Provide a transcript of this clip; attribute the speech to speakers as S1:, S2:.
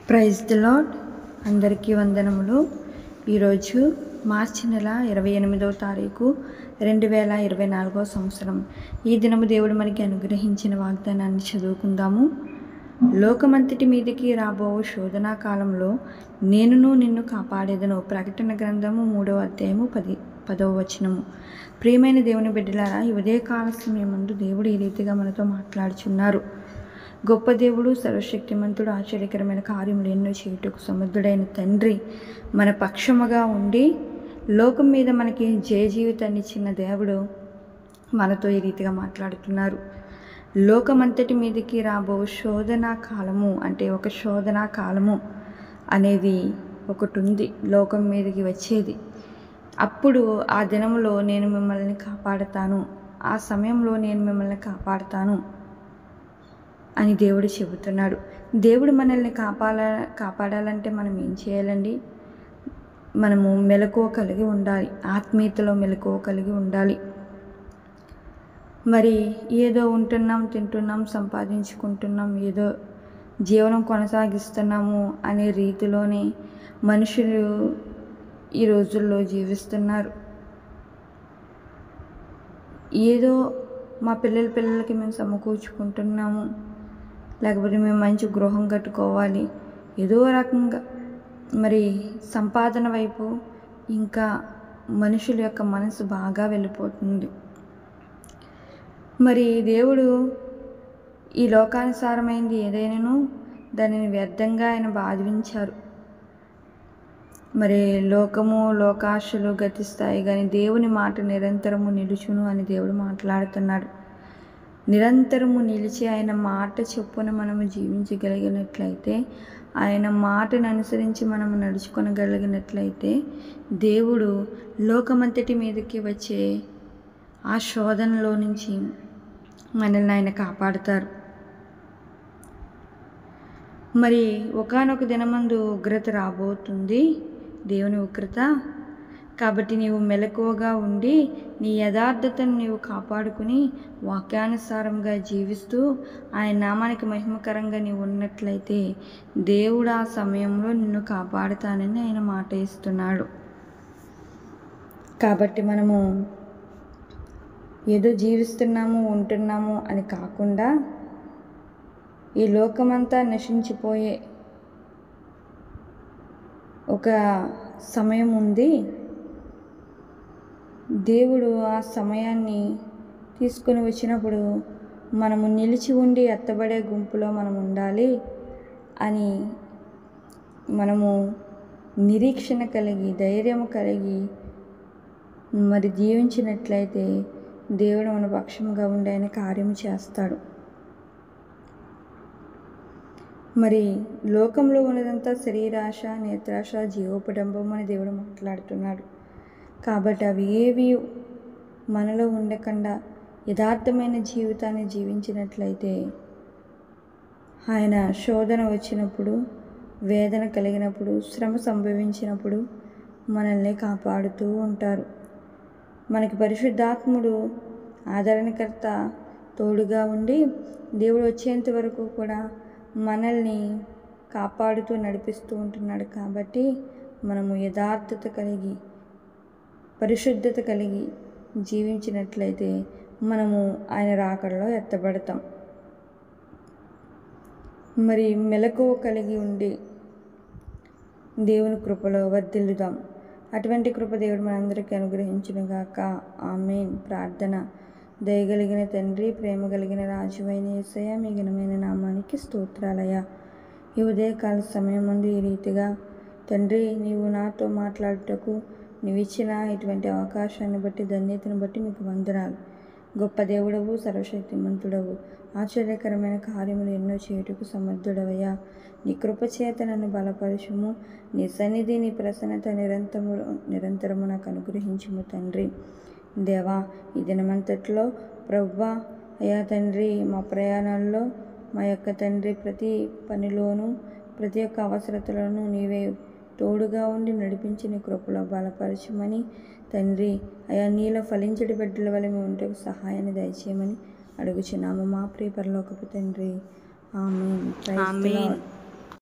S1: praise the lord అందరికీ వందనములు ఈరోజు మార్చి నెల ఇరవై ఎనిమిదవ తారీఖు రెండు వేల ఇరవై నాలుగో సంవత్సరం ఈ దినము దేవుడు మనకి అనుగ్రహించిన వాగ్దానాన్ని చదువుకుందాము లోకమంతటి మీదకి రాబో శోధనా కాలంలో నేనును నిన్ను కాపాడేదను ప్రకటన గ్రంథము మూడవ అధ్యాయము పది పదవ వచనము ప్రియమైన దేవుని బిడ్డలారా ఈ ఉదయకాల సమయం ముందు దేవుడు ఈ రీతిగా మనతో మాట్లాడుచున్నారు గొప్ప దేవుడు సర్వశక్తిమంతుడు ఆశ్చర్యకరమైన కార్యములు ఎన్నో చేయుటకు సముద్రుడైన తండ్రి మన పక్షముగా ఉండి లోకం మీద మనకి జయ జీవితాన్ని ఇచ్చిన దేవుడు మనతో ఈ రీతిగా మాట్లాడుతున్నారు లోకమంతటి మీదకి రాబో శోధన కాలము అంటే ఒక శోధన కాలము అనేది ఒకటి ఉంది లోకం మీదకి వచ్చేది అప్పుడు ఆ దినములో నేను మిమ్మల్ని కాపాడతాను ఆ సమయంలో నేను మిమ్మల్ని కాపాడతాను అని దేవుడు చెబుతున్నాడు దేవుడు మనల్ని కాపాడ కాపాడాలంటే మనం ఏం చేయాలండి మనము మెలకువ కలిగి ఉండాలి ఆత్మీయతలో మెలకువ కలిగి ఉండాలి మరి ఏదో ఉంటున్నాం తింటున్నాం సంపాదించుకుంటున్నాం ఏదో జీవనం కొనసాగిస్తున్నాము అనే రీతిలోనే మనుషులు ఈ రోజుల్లో జీవిస్తున్నారు ఏదో మా పిల్లల పిల్లలకి మేము సమకూర్చుకుంటున్నాము లేకపోతే మేము మంచి గృహం కట్టుకోవాలి ఏదో రకంగా మరి సంపాదన వైపు ఇంకా మనుషుల యొక్క మనసు బాగా వెళ్ళిపోతుంది మరి దేవుడు ఈ లోకానుసారమైంది ఏదైనాను దానిని వ్యర్థంగా ఆయన బాధించారు మరి లోకము లోకాశలు గతిస్తాయి కానీ దేవుని మాట నిరంతరము నిలుచును అని దేవుడు మాట్లాడుతున్నాడు నిరంతరము నిలిచి ఆయన మాట చొప్పున మనము జీవించగలిగినట్లయితే ఆయన మాటను అనుసరించి మనము నడుచుకొనగలిగినట్లయితే దేవుడు లోకమంతటి మీదకి వచ్చే ఆ శోధనలో నుంచి మనల్ని ఆయన కాపాడుతారు మరి ఒకనొక దినమందు ఉగ్రత రాబోతుంది దేవుని ఉగ్రత కాబట్టి నీవు మెలకువగా ఉండి నీ యథార్థతను నీవు కాపాడుకుని వాక్యానుసారంగా జీవిస్తూ ఆయన నామానికి మహిమకరంగా నీవు ఉన్నట్లయితే దేవుడు ఆ సమయంలో నిన్ను కాపాడుతానని ఆయన మాట ఇస్తున్నాడు కాబట్టి మనము ఏదో జీవిస్తున్నాము ఉంటున్నాము అని కాకుండా ఈ లోకమంతా నశించిపోయే ఒక సమయం ఉంది దేవుడు ఆ సమయాన్ని తీసుకొని వచ్చినప్పుడు మనము నిలిచి ఉండి ఎత్తబడే గుంపులో మనం ఉండాలి అని మనము నిరీక్షణ కలిగి ధైర్యం కలిగి మరి జీవించినట్లయితే దేవుడు మన పక్షంగా ఉండి ఆయన కార్యం చేస్తాడు మరి లోకంలో ఉన్నదంతా శరీరాశ నేత్రాశ జీవోపడంబం అని దేవుడు మాట్లాడుతున్నాడు కాబట్టి అవి ఏవి మనలో ఉండకుండా యథార్థమైన జీవితాన్ని జీవించినట్లయితే ఆయన శోధన వచ్చినప్పుడు వేదన కలిగినప్పుడు శ్రమ సంభవించినప్పుడు మనల్ని కాపాడుతూ ఉంటారు మనకి పరిశుద్ధాత్ముడు ఆదరణకర్త తోడుగా ఉండి దేవుడు వచ్చేంత వరకు కూడా మనల్ని కాపాడుతూ నడిపిస్తూ ఉంటున్నాడు కాబట్టి మనము యథార్థత కలిగి పరిశుద్ధత కలిగి జీవించినట్లయితే మనము ఆయన రాకడలో ఎత్తబడతాం మరి మెలకువ కలిగి ఉండి దేవుని కృపలో వర్ధిల్లుదాం అటువంటి కృప దేవుడు మనందరికీ అనుగ్రహించునుగాక ఆమెన్ ప్రార్థన దయగలిగిన తండ్రి ప్రేమ కలిగిన రాజువైన ఏసయ మీ ఘనమైన నామానికి స్తోత్రాలయ ఈ ఉదయకాల సమయం ముందు ఈ రీతిగా తండ్రి నీవు నాతో మాట్లాడుటకు నువ్వు ఇచ్చిన ఇటువంటి అవకాశాన్ని బట్టి ధన్యతను బట్టి మీకు వందనాలు గొప్ప దేవుడవు సర్వశక్తిమంతుడవు ఆశ్చర్యకరమైన కార్యములు ఎన్నో చేయుటకు సమర్థుడవయ్యా నీ కృపచేత నన్ను బలపరచుము నీ సన్నిధి నీ ప్రసన్నత నిరంతరము నిరంతరము నాకు అనుగ్రహించుము తండ్రి దేవా ఈ దినమంతట్లో ప్రవ్వా అయ్యా తండ్రి మా ప్రయాణాల్లో మా యొక్క తండ్రి ప్రతి పనిలోనూ ప్రతి ఒక్క అవసరతలను నీవే తోడుగా ఉండి నడిపించి నీ కృపలో బలపరచమని తండ్రి అయా నీలో ఫలించడి బిడ్డల వల్ల మేము ఉంటే సహాయాన్ని దయచేయమని అడుగుచున్నాము మా ప్రియ పరలోకపు తండ్రి ఆమె
S2: ఆమేన్